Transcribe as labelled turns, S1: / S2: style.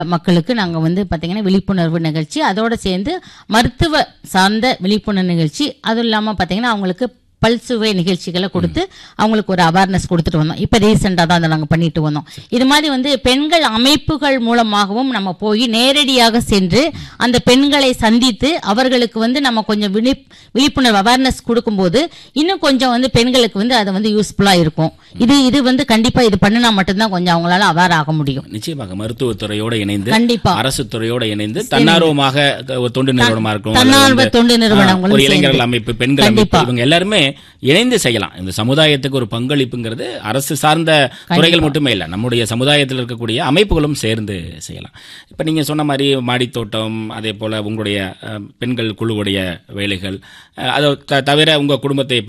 S1: மக்களுக்கு நாங்க வந்து பாத்தீங்கன்னா விழிப்புணர்வு நிகழ்ச்சி அதோட சேர்ந்து மருத்துவ சார்ந்த விழிப்புணர்வு நிகழ்ச்சி அதுவும் இல்லாம பாத்தீங்கன்னா அவங்களுக்கு பல்சுவை நிகழ்ச்சிகளை கொடுத்து அவங்களுக்கு ஒரு அவேர்னஸ் கொடுத்துட்டு வந்தோம் இப்போ ரீசெண்டாக தான் அதை நாங்கள் பண்ணிட்டு வந்தோம் இது மாதிரி வந்து பெண்கள் அமைப்புகள் மூலமாகவும் நம்ம போய் நேரடியாக சென்று அந்த பெண்களை சந்தித்து அவர்களுக்கு வந்து நம்ம கொஞ்சம் விழி விழிப்புணர்வு அவேர்னஸ் கொடுக்கும்போது இன்னும் கொஞ்சம் வந்து பெண்களுக்கு வந்து அது வந்து யூஸ்ஃபுல்லாக இருக்கும் இது இது வந்து கண்டிப்பாக இது பண்ணினா மட்டும்தான் கொஞ்சம் அவங்களால அவேர் ஆக முடியும்
S2: நிச்சயமாக மருத்துவத்துறையோட இணைந்து
S1: கண்டிப்பா
S2: அரசு துறையோட இணைந்து தன்னார்வமாக ஒரு தொண்டு நிறுவனமா இருக்கும் அல்லது
S1: தன்னார்வ
S2: வந்து,
S1: தொண்டு
S2: ஆ,
S1: நிறுவனங்களும்
S2: ஒரு இளைஞர்கள்
S1: சேர்ந்து.
S2: அமைப்பு பெண்கள் அமைப்பு
S1: கண்டிப்பா.
S2: இவங்க எல்லாருமே இணைந்து செய்யலாம் இந்த சமுதாயத்துக்கு ஒரு பங்களிப்புங்கிறது அரசு சார்ந்த துறைகள் மட்டுமே இல்லை நம்முடைய சமுதாயத்தில் இருக்கக்கூடிய அமைப்புகளும் சேர்ந்து செய்யலாம் இப்ப நீங்க சொன்ன மாதிரி மாடித்தோட்டம் அதே போல உங்களுடைய அஹ், பெண்கள் குழுவுடைய வேலைகள் அஹ், அதை த- தவிர உங்க குடும்பத்தை